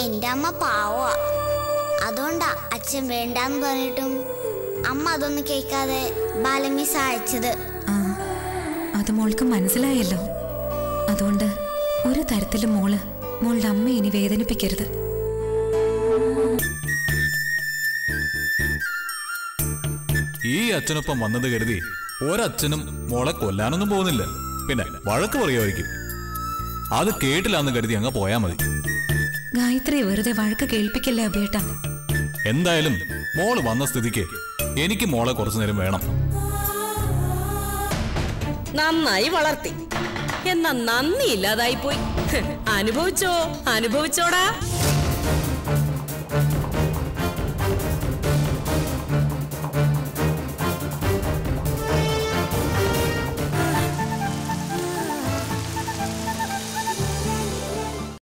എന്റെ അമ്മ പാവാ അതുകൊണ്ടാ അച്ഛൻ വേണ്ടാന്ന് പറഞ്ഞിട്ടും അമ്മ അതൊന്നും കേൾക്കാതെ ബാലമിസ് അയച്ചത് ആ അത് മോൾക്ക് മനസ്സിലായല്ലോ അതുകൊണ്ട് ഒരു തരത്തിലും മോള് മോളുടെ അമ്മ ഇനി വേദനിപ്പിക്കരുത് ഈ അച്ഛനൊപ്പം വന്നത് കരുതി ഒരച്ഛനും മോളെ കൊല്ലാനൊന്നും പോകുന്നില്ല പിന്നെ വഴക്ക് പറയുമായിരിക്കും അത് കേട്ടില്ലാന്ന് കരുതി അങ്ങ് പോയാ മതി ഗായത്രി വെറുതെ വഴക്ക് കേൾപ്പിക്കല്ലേ അബേട്ട എന്തായാലും മോള് വന്ന സ്ഥിതിക്ക് എനിക്ക് മോളെ കുറച്ചു നേരം വേണം നന്നായി വളർത്തി എന്നാ നന്ദി ഇല്ലാതായി പോയി അനുഭവിച്ചോ അനുഭവിച്ചോടാ